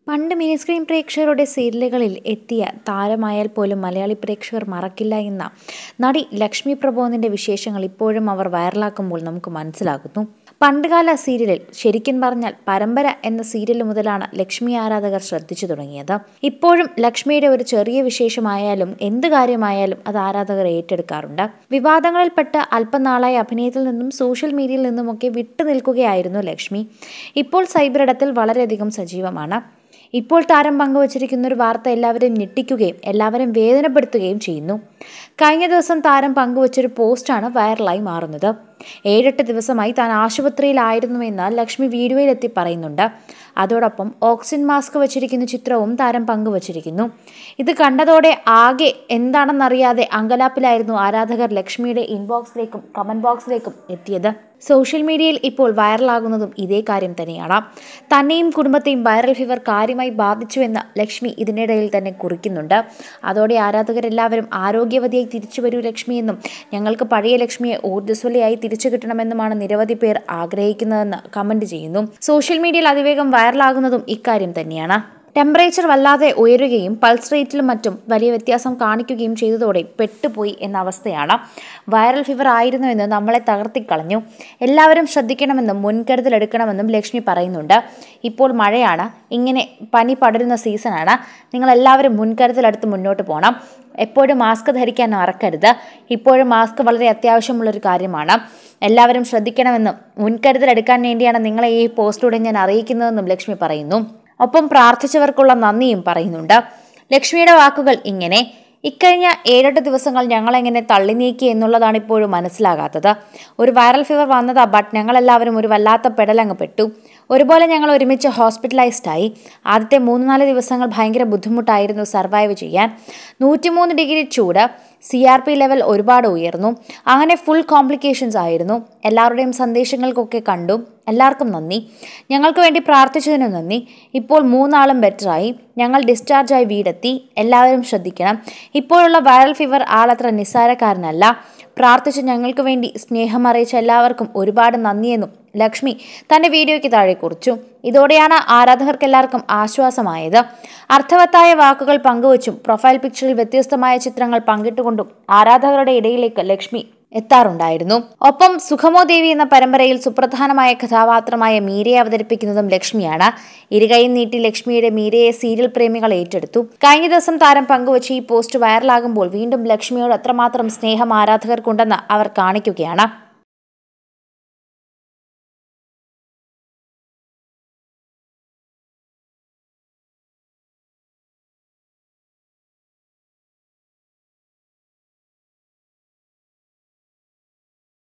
പണ്ട് mini screen പ്രേക്ഷകരുടെ സീരിയലുകളിൽ എത്തിയ താരമായാൽ പോലും മലയാളി പ്രേക്ഷകർ മറക്കില്ല എന്ന നടി ലക്ഷ്മി പ്രബോധന്റെ വിശേഷങ്ങൾ ഇപ്പോഴും അവർ വൈറലാക്കുമ്പോൾ നമുക്ക് മനസ്സിലാകുന്നു പണ്ടുകാല സീരിയലിൽ ശരിക്കും പറഞ്ഞാൽ പരമ്പര എന്ന സീരിയൽ മുതലാണ് ലക്ഷ്മി ആരാധകർ ശ്രദ്ധിച്ചു തുടങ്ങിയത് ഇപ്പോഴും ലക്ഷ്മിയുടെ ഒരു ചെറിയ വിശേഷമായാലും എന്ത് കാര്യമായാലും അത് ആരാധകർ ഏറ്റെടുക്കാറുണ്ട് വിവാദങ്ങളിൽപ്പെട്ട് അല്പനാളായി അഭിനയത്തിൽ നിന്നും സോഷ്യൽ മീഡിയയിൽ നിന്നുമൊക്കെ വിട്ടു നിൽക്കുകയായിരുന്നു ലക്ഷ്മി ഇപ്പോൾ സൈബർ ഇടത്തിൽ വളരെയധികം സജീവമാണ് ഇപ്പോൾ താരം പങ്കുവച്ചിരിക്കുന്ന ഒരു വാർത്ത എല്ലാവരെയും ഞെട്ടിക്കുകയും എല്ലാവരും വേദനപ്പെടുത്തുകയും ചെയ്യുന്നു കഴിഞ്ഞ ദിവസം താരം പങ്കുവച്ചൊരു പോസ്റ്റാണ് വൈറലായി മാറുന്നത് ഏഴെട്ട് ദിവസമായി താൻ ആശുപത്രിയിലായിരുന്നുവെന്ന് ലക്ഷ്മി വീഡിയോയിലെത്തി പറയുന്നുണ്ട് അതോടൊപ്പം ഓക്സിജൻ മാസ്ക് വച്ചിരിക്കുന്ന ചിത്രവും താരം പങ്കുവച്ചിരിക്കുന്നു ഇത് കണ്ടതോടെ ആകെ എന്താണെന്നറിയാതെ അങ്കലാപ്പിലായിരുന്നു ആരാധകർ ലക്ഷ്മിയുടെ ഇൻബോക്സിലേക്കും കമന്റ് ബോക്സിലേക്കും എത്തിയത് സോഷ്യൽ മീഡിയയിൽ ഇപ്പോൾ വൈറലാകുന്നതും ഇതേ കാര്യം തന്നെയാണ് തന്നെയും കുടുംബത്തെയും വൈറൽ ഫീവർ കാര്യമായി ബാധിച്ചുവെന്ന് ലക്ഷ്മി ഇതിനിടയിൽ തന്നെ കുറിക്കുന്നുണ്ട് അതോടെ ആരാധകരെല്ലാവരും ആരോഗ്യവതിയായി തിരിച്ചു വരൂ ലക്ഷ്മി എന്നും ഞങ്ങൾക്ക് പഴയ ലക്ഷ്മിയെ ഊർജ്ജസ്വലയായി തിരിച്ചു കിട്ടണമെന്നുമാണ് നിരവധി പേർ ആഗ്രഹിക്കുന്നതെന്ന് കമന്റ് ചെയ്യുന്നു സോഷ്യൽ മീഡിയയിൽ അതിവേഗം വൈറലാകുന്നതും ഇക്കാര്യം തന്നെയാണ് ടെമ്പറേച്ചർ വല്ലാതെ ഉയരുകയും പൾസ് റേറ്റിലും മറ്റും വലിയ വ്യത്യാസം കാണിക്കുകയും ചെയ്തതോടെ പെട്ടുപോയി എന്ന അവസ്ഥയാണ് വൈറൽ ഫീവർ ആയിരുന്നുവെന്ന് നമ്മളെ തകർത്തിക്കളഞ്ഞു എല്ലാവരും ശ്രദ്ധിക്കണമെന്നും മുൻകരുതലെടുക്കണമെന്നും ലക്ഷ്മി പറയുന്നുണ്ട് ഇപ്പോൾ മഴയാണ് ഇങ്ങനെ പനി പടരുന്ന സീസണാണ് നിങ്ങളെല്ലാവരും മുൻകരുതലെടുത്ത് മുന്നോട്ട് പോകണം എപ്പോഴും മാസ്ക് ധരിക്കാൻ മറക്കരുത് ഇപ്പോഴും മാസ്ക് വളരെ അത്യാവശ്യമുള്ളൊരു കാര്യമാണ് എല്ലാവരും ശ്രദ്ധിക്കണമെന്നും മുൻകരുതലെടുക്കാൻ വേണ്ടിയാണ് നിങ്ങളെ ഈ പോസ്റ്റിലൂടെ ഞാൻ അറിയിക്കുന്നതെന്നും ലക്ഷ്മി പറയുന്നു ഒപ്പം പ്രാർത്ഥിച്ചവർക്കുള്ള നന്ദിയും പറയുന്നുണ്ട് ലക്ഷ്മിയുടെ വാക്കുകൾ ഇങ്ങനെ ഇക്കഴിഞ്ഞ ഏഴെട്ട് ദിവസങ്ങൾ ഞങ്ങളെങ്ങനെ തള്ളി നീക്കി എന്നുള്ളതാണ് ഇപ്പോഴും മനസ്സിലാകാത്തത് ഒരു വൈറൽ ഫീവർ വന്നതാ ബട്ട് ഞങ്ങളെല്ലാവരും ഒരു വല്ലാത്ത പെടലങ്ങ് പെട്ടു ഒരുപോലെ ഞങ്ങൾ ഒരുമിച്ച് ഹോസ്പിറ്റലൈസ്ഡ് ആയി ആദ്യത്തെ മൂന്ന് നാല് ദിവസങ്ങൾ ഭയങ്കര ബുദ്ധിമുട്ടായിരുന്നു സർവൈവ് ചെയ്യാൻ നൂറ്റിമൂന്ന് ഡിഗ്രി ചൂട് സി ആർ പി ലെവൽ ഒരുപാട് ഉയർന്നു അങ്ങനെ ഫുൾ കോംപ്ലിക്കേഷൻസ് ആയിരുന്നു എല്ലാവരുടെയും സന്ദേശങ്ങൾക്കൊക്കെ കണ്ടു എല്ലാവർക്കും നന്ദി ഞങ്ങൾക്ക് വേണ്ടി പ്രാർത്ഥിച്ചതിന് നന്ദി ഇപ്പോൾ മൂന്നാളും ബെറ്ററായി ഞങ്ങൾ ഡിസ്ചാർജായി വീടെത്തി എല്ലാവരും ശ്രദ്ധിക്കണം ഇപ്പോഴുള്ള വൈറൽ ഫീവർ ആളത്ര നിസ്സാരക്കാരനല്ല പ്രാർത്ഥിച്ച് ഞങ്ങൾക്ക് വേണ്ടി സ്നേഹം അറിയിച്ച എല്ലാവർക്കും ഒരുപാട് നന്ദിയെന്നും ലക്ഷ്മി തന്റെ വീഡിയോയ്ക്ക് താഴെ കുറിച്ചു ഇതോടെയാണ് ആരാധകർക്ക് എല്ലാവർക്കും ആശ്വാസമായത് അർത്ഥവത്തായ വാക്കുകൾ പങ്കുവച്ചും പ്രൊഫൈൽ പിക്ചറിൽ വ്യത്യസ്തമായ ചിത്രങ്ങൾ പങ്കിട്ടുകൊണ്ടും ആരാധകരുടെ ഇടയിലേക്ക് ലക്ഷ്മി എത്താറുണ്ടായിരുന്നു ഒപ്പം സുഖമോ ദേവി എന്ന പരമ്പരയിൽ സുപ്രധാനമായ കഥാപാത്രമായ മീരയെ അവതരിപ്പിക്കുന്നതും ലക്ഷ്മിയാണ് ഇരുകൈയും നീട്ടി ലക്ഷ്മിയുടെ മീരയെ സീരിയൽ പ്രേമികൾ ഏറ്റെടുത്തു കഴിഞ്ഞ ദിവസം താരം പങ്കുവച്ച് ഈ പോസ്റ്റ് വൈറലാകുമ്പോൾ വീണ്ടും ലക്ഷ്മിയോട് അത്രമാത്രം സ്നേഹം ആരാധകർക്കുണ്ടെന്ന് അവർ കാണിക്കുകയാണ്